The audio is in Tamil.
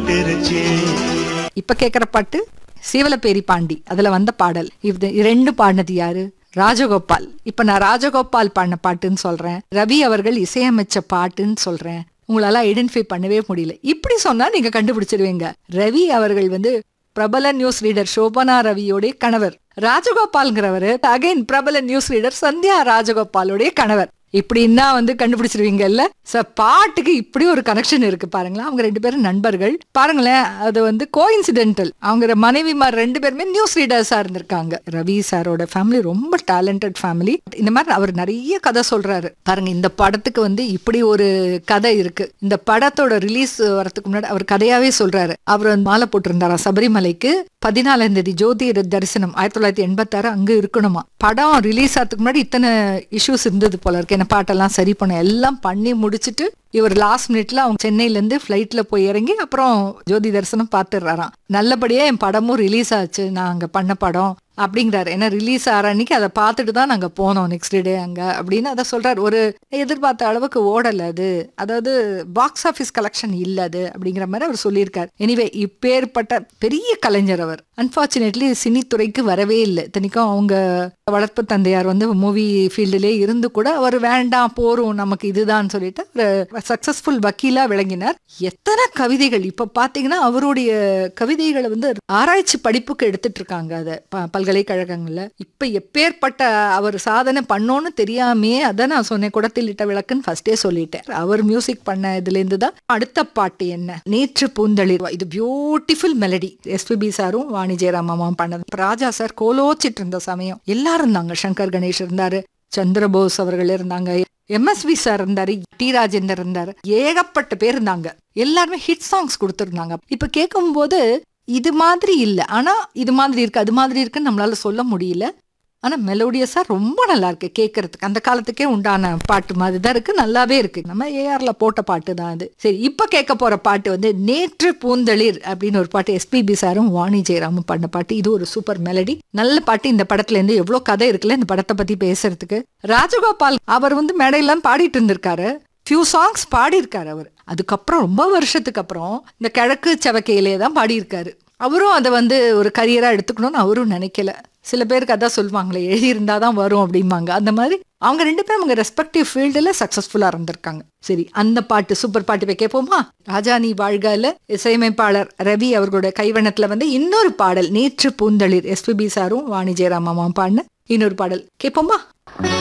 விட்டுருச்சு இப்ப கேக்குற பாட்டு சீவலப்பேரி பாண்டி அதுல வந்த பாடல் இது ரெண்டு பாடினது யாரு ராஜகோபால் இப்ப நான் ராஜகோபால் பாடின பாட்டுன்னு சொல்றேன் ரவி அவர்கள் இசையமைச்ச பாட்டுன்னு சொல்றேன் உங்களால ஐடென்டிஃபை பண்ணவே முடியல இப்படி சொன்னா நீங்க கண்டுபிடிச்சிருவீங்க ரவி அவர்கள் வந்து பிரபல நியூஸ் ரீடர் சோபனா ரவியோடைய கணவர் ராஜகோபால்ங்கிறவர் அகைன் பிரபல நியூஸ் ரீடர் சந்தியா ராஜகோபாலோடைய கணவர் இப்படின்னா வந்து கண்டுபிடிச்சிருவீங்கல்ல ச பாட்டுக்கு இப்படி ஒரு கனெக்ஷன் இருக்கு பாருங்களேன் அவங்க ரெண்டு பேரும் நண்பர்கள் பாருங்களேன் அது வந்து கோஇன்சிடென்டல் அவங்க மனைவிமார் ரெண்டு பேருமே நியூஸ் ரீடர்ஸா இருந்திருக்காங்க ரவி சாரோட ஃபேமிலி ரொம்ப டேலண்டட் ஃபேமிலி இந்த மாதிரி அவர் நிறைய கதை சொல்றாரு பாருங்க இந்த படத்துக்கு வந்து இப்படி ஒரு கதை இருக்கு இந்த படத்தோட ரிலீஸ் வரதுக்கு முன்னாடி அவர் கதையாவே சொல்றாரு அவர் வந்து மாலை போட்டிருந்தாரா சபரிமலைக்கு பதினாலாம் தேதி ஜோதி தரிசனம் ஆயிரத்தி தொள்ளாயிரத்தி எண்பத்தாறு அங்க இருக்கணுமா படம் ரிலீஸ் ஆகிறதுக்கு முன்னாடி இத்தனை இஷ்யூஸ் இருந்தது போல இருக்கு என்ன பாட்டெல்லாம் சரி பண்ண எல்லாம் பண்ணி முடிச்சிட்டு இவர் லாஸ்ட் மினிட்ல அவங்க சென்னையில இருந்து ஃபிளைட்ல போய் இறங்கி அப்புறம் ஜோதி தரிசனம் பார்த்துடுறாராம் நல்லபடியா என் படமும் ரிலீஸ் ஆச்சு நான் அங்க பண்ண படம் அப்படிங்கிறாரு ஏன்னா ரிலீஸ் ஆகிற அன்னைக்கு அதை பார்த்துட்டு தான் நாங்கள் போனோம் நெக்ஸ்ட் டே அங்கே அப்படின்னு அதை சொல்றாரு ஒரு எதிர்பார்த்த அளவுக்கு ஓடல அது அதாவது பாக்ஸ் ஆஃபீஸ் கலெக்ஷன் இல்ல அது அப்படிங்கிற மாதிரி அவர் சொல்லியிருக்காரு எனிவே இப்பேற்பட்ட பெரிய கலைஞர் அவர் அன்பார்ச்சுனேட்லி சினித்துறைக்கு வரவே இல்லை இத்தனைக்கும் அவங்க வளர்ப்பு தந்தையார் வந்து மூவி ஃபீல்டுலே இருந்து கூட அவர் வேண்டாம் போரும் நமக்கு இதுதான் சொல்லிட்டு அவர் சக்சஸ்ஃபுல் வக்கீலா விளங்கினார் எத்தனை கவிதைகள் இப்ப பாத்தீங்கன்னா அவருடைய கவிதைகளை வந்து ஆராய்ச்சி படிப்புக்கு எடுத்துட்டு இருக்காங்க அதை ப- பல்கலைக்கழகங்கள்ல இப்ப எப்பேற்பட்ட அவர் சாதனை பண்ணோன்னு தெரியாமையே அதான் நான் சொன்னேன் குடத்தில் இட்ட விளக்குன்னு ஃபர்ஸ்டே சொல்லிட்டேன் அவர் மியூசிக் பண்ண இதுல இருந்து தான் அடுத்த பாட்டு என்ன நேற்று பூந்தளிர் இது பியூட்டிஃபுல் மெலடி எஸ்பிபி சாரும் வாணி ஜெயராமாவும் பண்ணது ராஜா சார் கோலோச்சிட்டு இருந்த சமயம் எல்லாரும் இருந்தாங்க சங்கர் கணேஷ் இருந்தாரு சந்திரபோஸ் அவர்கள் இருந்தாங்க எம்எஸ்வி சார் இருந்தாரு டி ராஜேந்தர் இருந்தாரு ஏகப்பட்ட பேர் இருந்தாங்க எல்லாருமே ஹிட் சாங்ஸ் கொடுத்துருந்தாங்க இப்ப கேட்கும்போது இது மாதிரி இல்ல ஆனா இது மாதிரி இருக்கு அது மாதிரி இருக்குன்னு நம்மளால சொல்ல முடியல ஆனா மெலோடியஸா ரொம்ப நல்லா இருக்கு கேட்கறதுக்கு அந்த காலத்துக்கே உண்டான பாட்டு மாதிரி தான் இருக்கு நல்லாவே இருக்கு நம்ம ஏஆர்ல போட்ட பாட்டு தான் அது சரி இப்ப கேட்க போற பாட்டு வந்து நேற்று பூந்தளிர் அப்படின்னு ஒரு பாட்டு எஸ்பிபி சாரும் வாணி ஜெயராமும் பண்ண பாட்டு இது ஒரு சூப்பர் மெலடி நல்ல பாட்டு இந்த படத்துல இருந்து எவ்வளவு கதை இருக்குல்ல இந்த படத்தை பத்தி பேசுறதுக்கு ராஜகோபால் அவர் வந்து மேடையெல்லாம் பாடிட்டு இருந்திருக்காரு ஃபியூ சாங்ஸ் பாடியிருக்காரு அவர் அதுக்கப்புறம் ரொம்ப வருஷத்துக்கு அப்புறம் இந்த கிழக்கு செவக்கையிலே தான் பாடியிருக்காரு அவரும் அதை வந்து ஒரு கரியரா எடுத்துக்கணும்னு அவரும் நினைக்கல சில பேருக்கு அதான் சொல்லுவாங்களே எழுதியிருந்தா தான் வரும் அப்படிம்பாங்க அந்த மாதிரி அவங்க ரெண்டு பேரும் அவங்க ரெஸ்பெக்டிவ் ஃபீல்டில் சக்ஸஸ்ஃபுல்லாக இருந்திருக்காங்க சரி அந்த பாட்டு சூப்பர் பாட்டு போய் கேட்போமா ராஜா நீ வாழ்கால இசையமைப்பாளர் ரவி அவர்களோட கைவண்ணத்துல வந்து இன்னொரு பாடல் நேற்று பூந்தளிர் எஸ்பிபி சாரும் வாணி ஜெயராமாவும் பாடின இன்னொரு பாடல் கேட்போமா